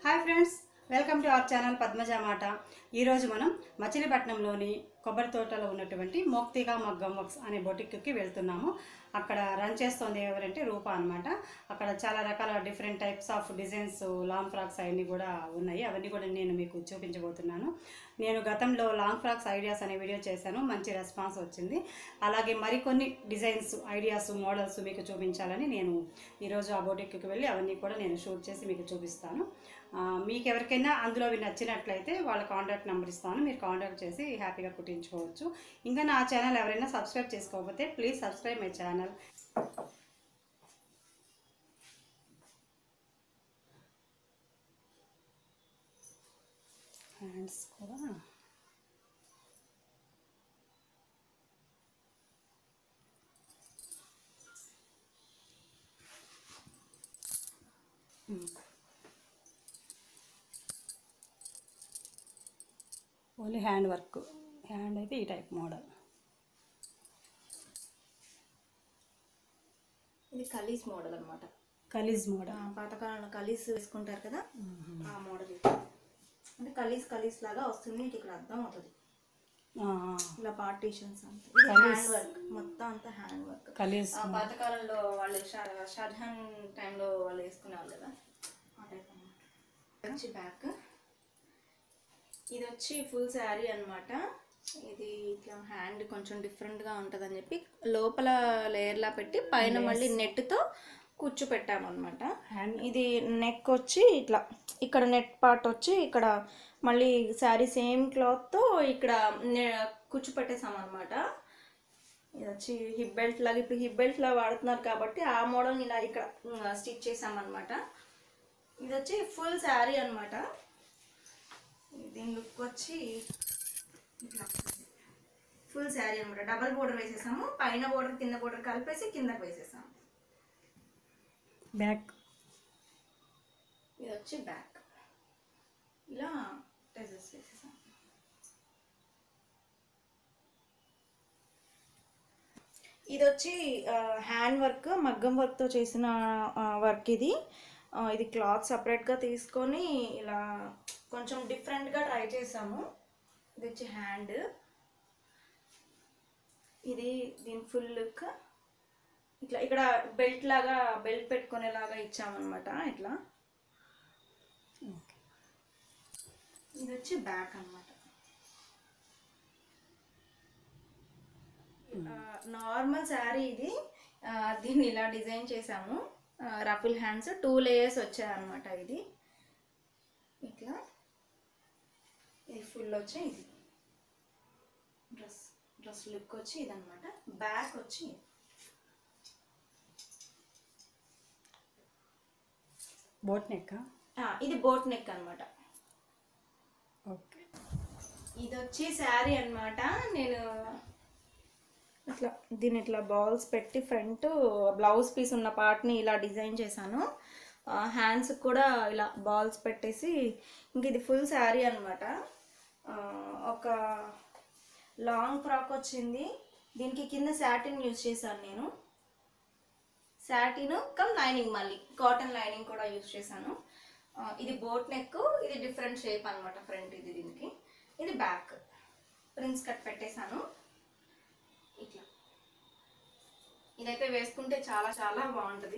Hi friends welcome to our channel Padmaja మాట ఈరోజు మనం మచిలీపట్నంలోని కొబ్బరి తోటలో ఉన్నటువంటి మోక్తిగా మగ్గం వర్క్స్ అనే బొటిక్కి వెళ్తున్నాము అక్కడ రన్ చేస్తోంది ఎవరంటే రూప అనమాట అక్కడ చాలా రకాల different types of designs long frocks అవన్నీ కూడా ఉన్నాయి అవన్నీ కూడా నేను మీకు చూపించబోతున్నాను నేను గతంలో లాంగ్ ఫ్రాక్స్ ఐడియాస్ అనే వీడియో చేశాను మంచి రెస్పాన్స్ వచ్చింది అలాగే మరికొన్ని డిజైన్స్ ఐడియాస్ మోడల్స్ మీకు చూపించాలని నేను ఈరోజు ఆ బొటిక్కి వెళ్ళి అవన్నీ కూడా నేను షూట్ చేసి మీకు చూపిస్తాను ఆ, మీకు ఎవరికైనా అందులో అవి నచ్చినట్లయితే వాళ్ళ కాంటాక్ట్ నెంబర్ ఇస్తాను మీరు కాంటాక్ట్ చేసి హ్యాపీగా కుట్టించుకోవచ్చు ఇంకా నా ఛానల్ ఎవరైనా సబ్స్క్రైబ్ చేసుకోకపోతే please subscribe my channel hands కూడా ఓన్లీ హ్యాండ్ వర్క్ హ్యాండ్ అయితే ఈ టైప్ మోడల్ ఇది కలీస్ మోడల్ అనమాట కలీజ్ మోడల్ పాతకాలంలో కలీస్ వేసుకుంటారు కదా ఆ మోడల్ ఇది అంటే కలీస్ కలీస్ లాగా వస్తుంది మీకు ఇక్కడ అర్థం అవుతుంది ఇలా పార్టీషన్స్ అంతా ఇది హ్యాండ్ వర్క్ మొత్తం అంతా హ్యాండ్ వర్క్ కలీజ్ ఆ పాతకాలంలో వాళ్ళు షా- షాజహాన్ టైంలో వాళ్ళు వేసుకునేవాళ్ళు కదా ఆ టైప్ అన్నమాట వచ్చి బ్యాక్ ఇది వచ్చి ఫుల్ శారీ అన్నమాట ఇది ఇట్లా హ్యాండ్ కొంచెం డిఫరెంట్గా ఉంటుంది అని చెప్పి లోపల లేయర్లా పెట్టి పైన మళ్ళీ నెట్తో కూర్చు పెట్టామన్నమాట హ్యాండ్ ఇది నెక్ వచ్చి ఇట్లా ఇక్కడ నెట్ పార్ట్ వచ్చి ఇక్కడ మళ్ళీ శారీ సేమ్ క్లాత్తో ఇక్కడ నె- కుచ్చు పెట్టేసాం అనమాట ఇది వచ్చి హిప్ బెల్ట్ లాగా ఇప్పుడు హిప్ బెల్ట్ లా వాడుతున్నారు కాబట్టి ఆ మోడల్ ఇలా ఇక్కడ స్టిచ్ చేసాం అనమాట ఇది వచ్చి ఫుల్ శారీ అనమాట దీని లుక్ వచ్చి ఇట్లా ఫుల్ శారీ అనమాట డబల్ బోర్డర్ వేసేసాము పైన బోర్డర్ కింద బోర్డర్ కలిపేసి కిందకి వేసేసాము బ్యాక్ ఇది వచ్చి బ్యాక్ ఇలా టెజెస్ వేసేసాం ఇది వచ్చి హ్యాండ్ వర్క్ మగ్గం వర్క్తో చేసిన వర్క్ ఇది ఆ, ఇది క్లాత్ సపరేట్గా తీసుకొని ఇలా కొంచెం డిఫరెంట్గా ట్రై చేసాము ఇది వచ్చి హ్యాండ్ ఇది దీని ఫుల్ లుక్ ఇట్లా ఇక్కడ బెల్ట్ లాగా బెల్ట్ పెట్టుకునేలాగా ఇచ్చామన్నమాట ఇట్లా ఇది వచ్చి బ్యాక్ అన్నమాట నార్మల్ శారీ ఇది ఆ, దీన్ని ఇలా డిజైన్ చేసాము రఫుల్ హ్యాండ్స్ టూ లేయర్స్ వచ్చాయన్నమాట ఇది ఇట్లా ఇది ఫుల్ వచ్చి ఇది డ్రెస్ డ్రెస్ లుక్ వచ్చి ఇదన్నమాట బ్యాక్ వచ్చి ఇది. బోట్ నెక్ ఆ, ఇది బోట్ నెక్ అన్నమాట ఓకే ఇది వచ్చి శారీ అన్నమాట నేను ఇట్లా దీన్ని ఇట్లా బాల్స్ పెట్టి ఫ్రంట్ బ్లౌజ్ పీస్ ఉన్న పార్ట్ని ఇలా డిజైన్ చేశాను హ్యాండ్స్ కూడా ఇలా బాల్స్ పెట్టేసి ఇంక ఇది ఫుల్ శారీ అనమాట ఒక లాంగ్ ఫ్రాక్ వచ్చింది దీనికి కింద శాటిన్ యూజ్ చేశాను నేను శాటిన్ కమ్ లైనింగ్ మళ్ళీ కాటన్ లైనింగ్ కూడా యూజ్ చేశాను ఆ, ఇది బోట్ నెక్ ఇది డిఫరెంట్ షేప్ అన్నమాట ఫ్రంట్ ఇది దీనికి ఇది బ్యాక్ ప్రిన్స్ కట్ పెట్టేశాను ఇట్లా ఇదైతే వేసుకుంటే చాలా చాలా బాగుంటుంది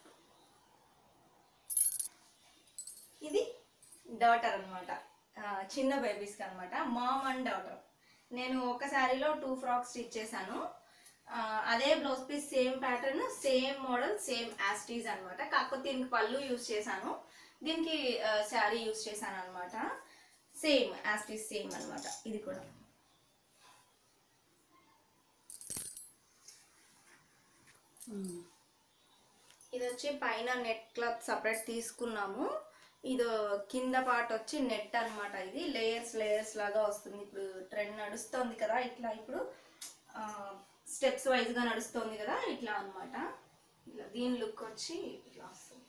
ఇది డాటర్ అనమాట చిన్న బేబీస్కి అనమాట మామ్ అండ్ డాటర్ నేను ఒక శారీలో టూ ఫ్రాక్స్ స్టిచ్ చేశాను ఆ, అదే blouse piece same pattern same model same as it is అనమాట కాకపోతే దీనికి పళ్ళు యూస్ చేశాను దీనికి శారీ యూస్ చేశాను అనమాట సేమ్ యాస్టీజ్ సేమ్ అనమాట ఇది కూడా ఇది వచ్చి పైన నెట్ క్లాత్ సపరేట్ తీసుకున్నాము ఇది కింద పార్ట్ వచ్చి నెట్ అన్నమాట ఇది లేయర్స్ లేయర్స్ లాగా వస్తుంది ఇప్పుడు ట్రెండ్ నడుస్తుంది కదా ఇట్లా ఇప్పుడు స్టెప్స్ వైజ్గా నడుస్తుంది కదా ఇట్లా అన్నమాట ఇట్లా దీని లుక్ వచ్చి ఇట్లా వస్తుంది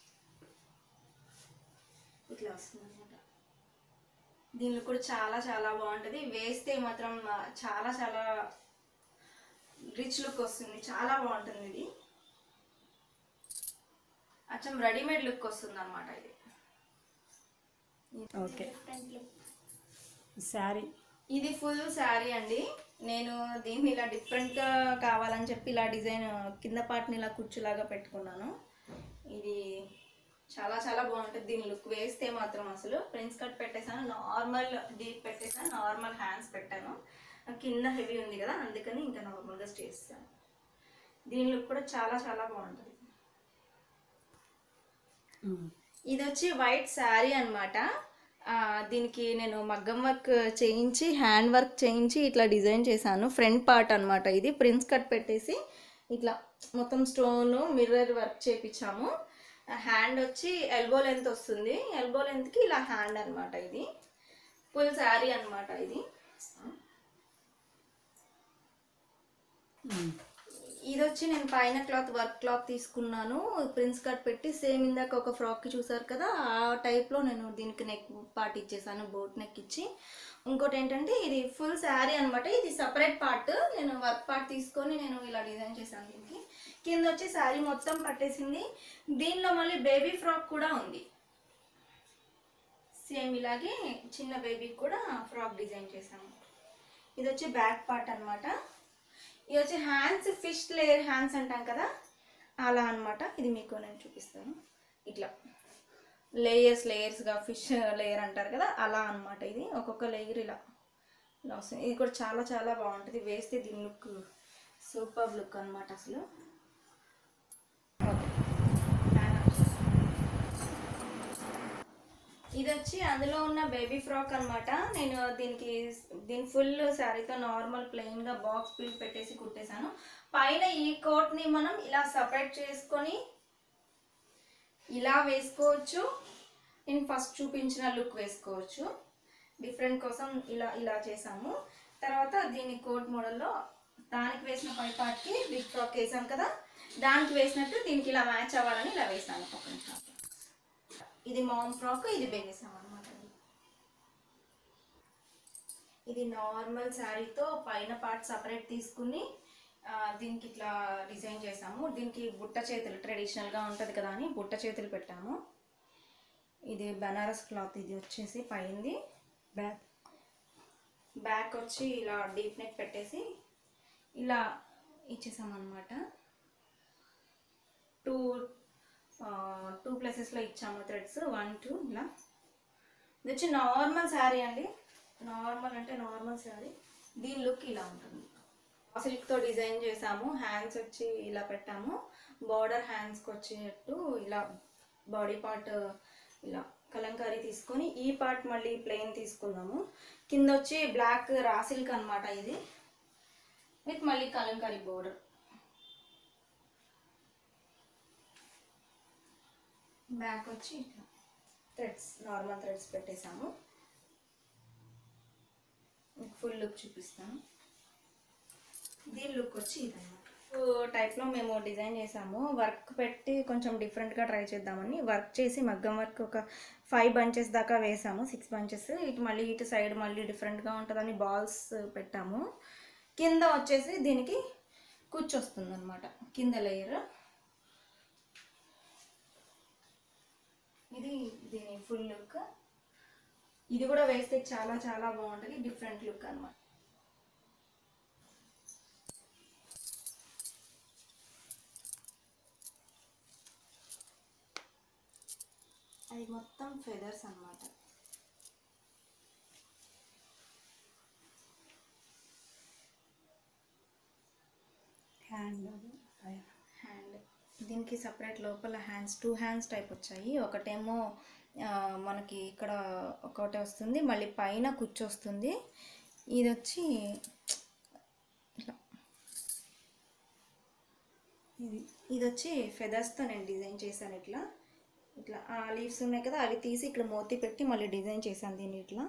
ఇట్లా వస్తుంది అనమాట దీనిలో కూడా చాలా చాలా బాగుంటుంది వేస్తే మాత్రం ఆ, చాలా చాలా రిచ్ లుక్ వస్తుంది చాలా బాగుంటుంది ఇది అచ్చం రెడీమేడ్ లుక్ వస్తుంది అనమాట ఇది ఓకే శారీ ఇది ఫుల్ శారీ అండి నేను దీన్ని ఇలా డిఫరెంట్గా కావాలని చెప్పి ఇలా డిజైన్ కింద పార్ట్ని ఇలా కుచ్చులాగా పెట్టుకున్నాను ఇది చాలా చాలా బాగుంటుంది దీని లుక్ వేస్తే మాత్రం అసలు ప్రిన్స్ కట్ పెట్టేసాను నార్మల్ డీప్ పెట్టేసాను నార్మల్ హ్యాండ్స్ పెట్టాను కింద హెవీ ఉంది కదా అందుకని ఇంకా నార్మల్గా చేస్తాను దీని లుక్ కూడా చాలా చాలా బాగుంటుంది ఇది వచ్చి వైట్ శారీ అనమాట దీనికి నేను మగ్గం వర్క్ చేయించి హ్యాండ్ వర్క్ చేయించి ఇట్లా డిజైన్ చేశాను ఫ్రంట్ పార్ట్ అనమాట ఇది ప్రిన్స్ కట్ పెట్టేసి ఇట్లా మొత్తం స్టోన్ మిర్రర్ వర్క్ చేపించాము హ్యాండ్ వచ్చి ఎల్బో లెంత్ వస్తుంది ఎల్బో లెంత్కి ఇలా హ్యాండ్ అనమాట ఇది ఫుల్ శారీ అనమాట ఇది ఇది వచ్చి నేను పైన క్లాత్ వర్క్ క్లాత్ తీసుకున్నాను ప్రిన్స్ కట్ పెట్టి సేమ్ ఇందాక ఒక ఫ్రాక్ చూసారు కదా ఆ టైప్లో నేను దీనికి నెక్ పార్ట్ ఇచ్చేసాను బోట్ నెక్ ఇచ్చి ఇంకోటి ఏంటంటే ఇది ఫుల్ శారీ అనమాట ఇది సపరేట్ పార్ట్ నేను వర్క్ పార్ట్ తీసుకొని నేను ఇలా డిజైన్ చేశాను దీనికి కింద వచ్చి శారీ మొత్తం పట్టేసింది దీనిలో మళ్ళీ బేబీ ఫ్రాక్ కూడా ఉంది సేమ్ ఇలాగే చిన్న బేబీకి కూడా ఫ్రాక్ డిజైన్ చేశాను ఇది వచ్చి బ్యాక్ పార్ట్ అన్నమాట ఇది వచ్చి హ్యాండ్స్ ఫిష్ లేయర్ హ్యాండ్స్ అంటాం కదా అలా అన్నమాట ఇది మీకు నేను చూపిస్తాను ఇట్లా లేయర్స్ లేయర్స్గా ఫిష్ లేయర్ అంటారు కదా అలా అన్నమాట ఇది ఒక్కొక్క లేయర్ ఇలా ఇలా వస్తుంది ఇది కూడా చాలా చాలా బాగుంటుంది వేస్తే దీని లుక్ సూపర్ లుక్ అన్నమాట అసలు ఇది వచ్చి అందులో ఉన్న బేబీ ఫ్రాక్ అన్నమాట నేను దీనికి దీని ఫుల్ శారీతో నార్మల్ ప్లెయిన్ గా బాక్స్ పిల్ పెట్టేసి కుట్టేశాను పైన ఈ కోట్ ని మనం ఇలా సపరేట్ చేసుకొని ఇలా వేసుకోవచ్చు నేను ఫస్ట్ చూపించిన లుక్ వేసుకోవచ్చు డిఫరెంట్ కోసం ఇలా ఇలా చేసాము తర్వాత దీని కోట్ మోడల్లో దానికి వేసిన పై పార్ట్కి బిగ్ ఫ్రాక్ వేసాం కదా దానికి వేసినట్టు దీనికి ఇలా మ్యాచ్ అవ్వాలని ఇలా వేసాను ఒక నిమిషం ఇది మామ్ ఫ్రాక్ ఇది బేగేసాం అనమాట ఇది నార్మల్ శారీతో పైన పార్ట్ సపరేట్ తీసుకుని ఆ, దీనికి ఇట్లా డిజైన్ చేసాము దీనికి బుట్ట చేతులు ట్రెడిషనల్గా ఉంటుంది కదా అని బుట్ట చేతులు పెట్టాము ఇది బనారస్ క్లాత్ ఇది వచ్చేసి పైంది బ్యాక్ బ్యాక్ వచ్చి ఇలా డీప్ నెక్ పెట్టేసి ఇలా ఇచ్చేసాం అనమాట టూ టూ ప్లేసెస్లో ఇచ్చాము థ్రెడ్స్ వన్ టూ ఇలా ఇది వచ్చి నార్మల్ శారీ అండి నార్మల్ అంటే నార్మల్ శారీ దీని లుక్ ఇలా ఉంటుంది సిల్క్తో డిజైన్ చేసాము హ్యాండ్స్ వచ్చి ఇలా పెట్టాము బార్డర్ హ్యాండ్స్కి వచ్చేటట్టు ఇలా బాడీ పార్ట్ ఇలా కలంకారీ తీసుకొని ఈ పార్ట్ మళ్ళీ ప్లెయిన్ తీసుకున్నాము కింద వచ్చి బ్లాక్ రా సిల్క్ అనమాట ఇది విత్ మళ్ళీ కలంకారీ బోర్డర్ బ్యాక్ వచ్చి ఇట్లా థ్రెడ్స్ నార్మల్ థ్రెడ్స్ పెట్టేసాము ఫుల్ లుక్ చూపిస్తాను దీని లుక్ వచ్చి ఇదన్నమాట టైప్లో మేము డిజైన్ చేసాము వర్క్ పెట్టి కొంచెం డిఫరెంట్గా ట్రై చేద్దామని వర్క్ చేసి మగ్గం వర్క్ ఒక ఫైవ్ బంచెస్ దాకా వేసాము సిక్స్ బంచెస్ ఇటు మళ్ళీ ఇటు సైడ్ మళ్ళీ డిఫరెంట్గా ఉంటుందని బాల్స్ పెట్టాము కింద వచ్చేసి దీనికి కూర్చొస్తుంది అనమాట కింద లేయర్ ఇది దీని ఫుల్ లుక్ ఇది కూడా వేస్తే చాలా చాలా బాగుంటుంది డిఫరెంట్ లుక్ అన్నమాట అది మొత్తం ఫెదర్స్ అన్నమాట హ్యాండ్ హ్యాండ్ దీనికి సపరేట్ లోపల హ్యాండ్స్ టూ హ్యాండ్స్ టైప్ వచ్చాయి ఒకటేమో ఆ, మనకి ఇక్కడ ఒకటి వస్తుంది మళ్ళీ పైన కుచ్చు వస్తుంది ఇది వచ్చి ఇట్లా ఇది ఇది వచ్చి ఫెదర్స్తో నేను డిజైన్ చేశాను ఇట్లా ఇట్లా ఆ లీవ్స్ ఉన్నాయి కదా అవి తీసి ఇక్కడ మోతి పెట్టి మళ్ళీ డిజైన్ చేశాను దీన్ని ఇట్లా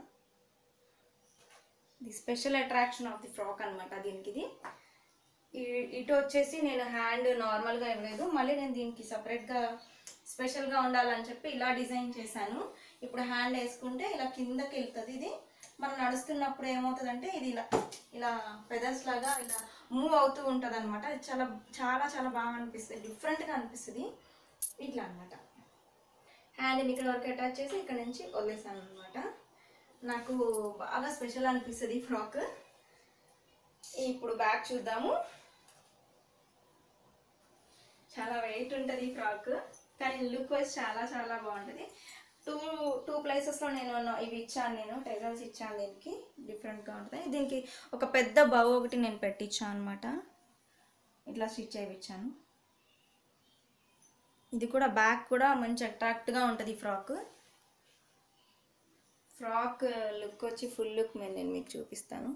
ఇది special attraction of the frock అనమాట దీనికి ఇది ఈ- ఇటు వచ్చేసి నేను హ్యాండ్ నార్మల్గా ఇవ్వలేదు మళ్ళీ నేను దీనికి సపరేట్గా స్పెషల్గా ఉండాలని చెప్పి ఇలా డిజైన్ చేశాను ఇప్పుడు హ్యాండ్ వేసుకుంటే ఇలా కిందకి వెళ్తుంది ఇది మనం నడుస్తున్నప్పుడు ఏమవుతుందంటే ఇది ఇలా ఇలా పెదర్స్ లాగా ఇలా మూవ్ అవుతూ ఉంటుంది అనమాట చాలా చాలా చాలా బాగా అనిపిస్తుంది డిఫరెంట్గా అనిపిస్తుంది ఇట్లా అనమాట హ్యాండ్ని ఇక్కడ వరకు అటాచ్ చేసి ఇక్కడ నుంచి వదిలేసాను అనమాట నాకు బాగా స్పెషల్ అనిపిస్తుంది ఈ ఫ్రాక్ ఇప్పుడు బ్యాక్ చూద్దాము చాలా వెయిట్ ఉంటుంది ఈ ఫ్రాక్ కానీ లుక్ వైజ్ చాలా చాలా బాగుంటుంది టూ టూ ప్లేసెస్లో నేను ఇవి ఇచ్చాను నేను టెజల్స్ ఇచ్చాను దీనికి డిఫరెంట్గా ఉంటుంది దీనికి ఒక పెద్ద బవ్ ఒకటి నేను పెట్టించాను అనమాట ఇట్లా స్టిచ్ చేయించాను ఇది కూడా బ్యాక్ కూడా మంచి అట్రాక్ట్గా ఉంటుంది ఈ ఫ్రాక్ ఫ్రాక్ లుక్ వచ్చి ఫుల్ లుక్ మీద నేను మీకు చూపిస్తాను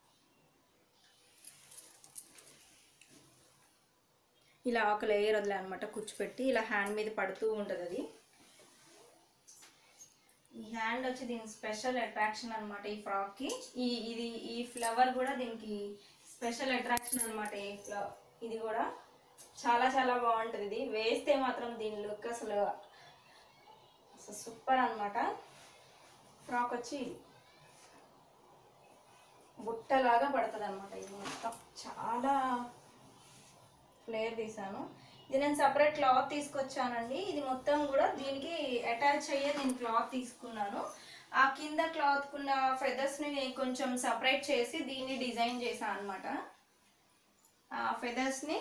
ఇలా ఒక లేయర్ వదిలే అనమాట కూర్చోపెట్టి ఇలా హ్యాండ్ మీద పడుతూ ఉంటుంది అది ఈ హ్యాండ్ వచ్చి దీని స్పెషల్ అట్రాక్షన్ అనమాట ఈ ఫ్రాక్కి ఈ ఇది ఈ ఫ్లవర్ కూడా దీనికి స్పెషల్ అట్రాక్షన్ అనమాట ఈ ఫ్లవర్ ఇది కూడా చాలా చాలా బాగుంటుంది ఇది వేస్తే మాత్రం దీని లుక్ అసలు అసలు సూపర్ అనమాట ఫ్రాక్ వచ్చి ఇది బుట్టలాగా పడుతుంది అనమాట ఇది మొత్తం చాలా ఫ్లేర్ తీసాను ఇది నేను సపరేట్ క్లాత్ తీసుకొచ్చానండి ఇది మొత్తం కూడా దీనికి అటాచ్ అయ్యే నేను క్లాత్ తీసుకున్నాను ఆ కింద క్లాత్ కున్న ఫెదర్స్ని నేను కొంచెం సపరేట్ చేసి దీన్ని డిజైన్ చేశాను అనమాట ఆ ఫెదర్స్ని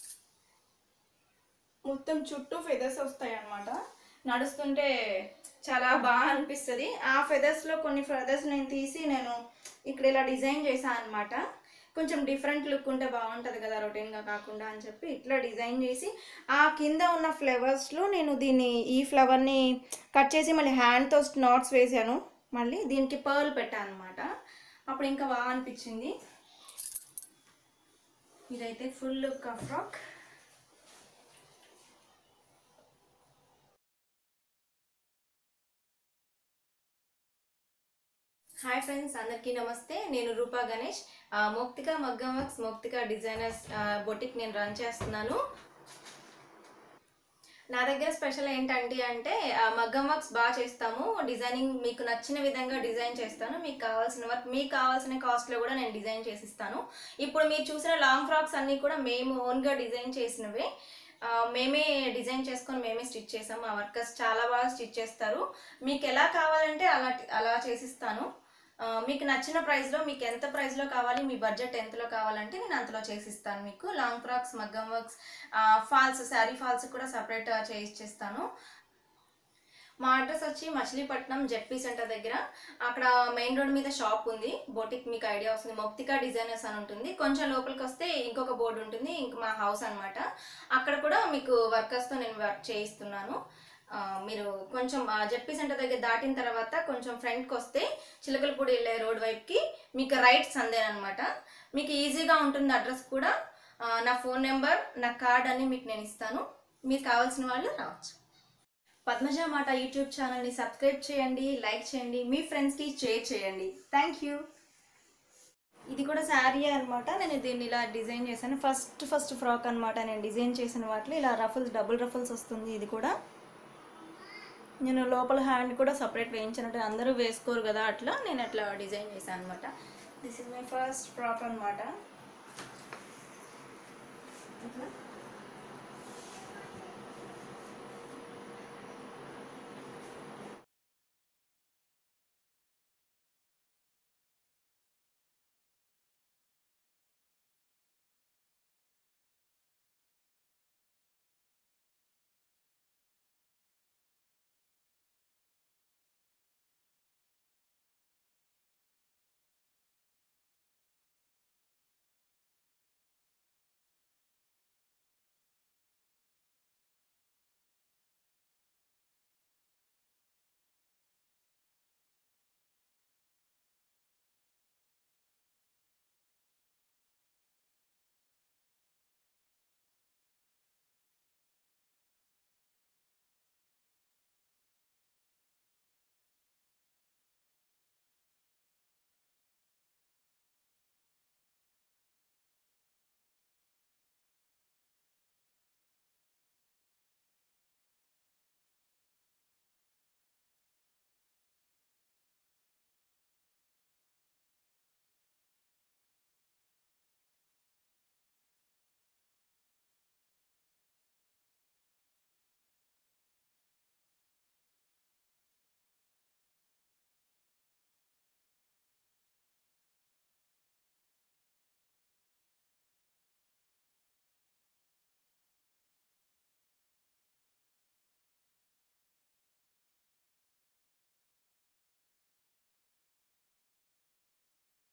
మొత్తం చుట్టూ ఫెదర్స్ వస్తాయి అన్నమాట నడుస్తుంటే చాలా బాగా అనిపిస్తుంది ఆ ఫెదర్స్లో కొన్ని ఫెదర్స్ నేను తీసి నేను ఇక్కడ ఇలా డిజైన్ చేశాను అనమాట కొంచెం డిఫరెంట్ లుక్ ఉంటే బాగుంటుంది కదా రొటీన్గా కాకుండా అని చెప్పి ఇట్లా డిజైన్ చేసి ఆ కింద ఉన్న ఫ్లవర్స్లో నేను దీన్ని ఈ ఫ్లవర్ని కట్ చేసి మళ్ళీ హ్యాండ్తో నాట్స్ వేసాను మళ్ళీ దీనికి పర్ల్ పెట్టాను అనమాట అప్పుడు ఇంకా బాగా అనిపించింది ఇదైతే full look of frock hi friends అందరికీ నమస్తే నేను రూపా గణేష్ ఆ, మౌక్తిక మగ్గం వర్క్స్ మౌక్తిక డిజైనర్స్ బొటిక్ నేను రన్ చేస్తున్నాను నా దగ్గర స్పెషల్ ఏంటంటే అంటే ఆ, మగ్గం వర్క్స్ బాగా చేస్తాము డిజైనింగ్ మీకు నచ్చిన విధంగా డిజైన్ చేస్తాను మీకు కావాల్సిన వర్క్ మీకు కావాల్సిన కాస్ట్లో కూడా నేను డిజైన్ చేసిస్తాను ఇప్పుడు మీరు చూసిన లాంగ్ ఫ్రాక్స్ అన్నీ కూడా మేము ఓన్గా డిజైన్ చేసినవే ఆ, మేమే డిజైన్ చేసుకొని మేమే స్టిచ్ చేసాం మా వర్కర్స్ చాలా బాగా స్టిచ్ చేస్తారు మీకు ఎలా కావాలంటే అలా అలా చేసిస్తాను ఆ, మీకు నచ్చిన ప్రైస్లో మీకు ఎంత ప్రైస్లో కావాలి మీ బడ్జెట్ ఎంతలో కావాలంటే నేను అంతలో చేసిస్తాను మీకు లాంగ్ ఫ్రాక్స్ మగ్గం వర్క్స్ ఫాల్స్ శారీ ఫాల్స్ కూడా సపరేట్ చేయిచ్చేస్తాను మా అడ్రస్ వచ్చి మచిలీపట్నం జెడ్పీ సెంటర్ దగ్గర అక్కడ మెయిన్ రోడ్ మీద షాప్ ఉంది బొటిక్ మీకు ఐడియా వస్తుంది మొక్తికా డిజైనర్స్ అని ఉంటుంది కొంచెం లోపలికి వస్తే ఇంకొక బోర్డు ఉంటుంది ఇంక మా హౌస్ అన్నమాట అక్కడ కూడా మీకు వర్కర్స్తో నేను వర్క్ చేయిస్తున్నాను ఆ, మీరు కొంచెం జెడ్పీ సెంటర్ దగ్గర దాటిన తర్వాత కొంచెం ఫ్రంట్కి వస్తే చిలకలపూడి వెళ్ళే రోడ్ వైపుకి మీకు రైట్ సందేనమాట మీకు ఈజీగా ఉంటుంది అడ్రస్ కూడా ఆ, నా ఫోన్ నెంబర్ నా కార్డ్ అన్ని మీకు నేను ఇస్తాను మీకు కావాల్సిన వాళ్ళు రావచ్చు పద్మజ మాట యూట్యూబ్ ఛానల్ని సబ్స్క్రైబ్ చేయండి లైక్ చేయండి మీ ఫ్రెండ్స్కి షేర్ చేయండి థ్యాంక్ యూ ఇది కూడా శారీ అనమాట నేను దీన్ని ఇలా డిజైన్ చేశాను ఫస్ట్ ఫస్ట్ ఫ్రాక్ అనమాట నేను డిజైన్ చేసిన వాటిలో ఇలా రఫుల్స్ డబుల్ రఫుల్స్ వస్తుంది ఇది కూడా నేను లోపల హ్యాండ్ కూడా సపరేట్ వేయించినట్టు అందరూ వేసుకోరు కదా అట్లా నేను అట్లా డిజైన్ చేశాను అనమాట this is my first frock అనమాట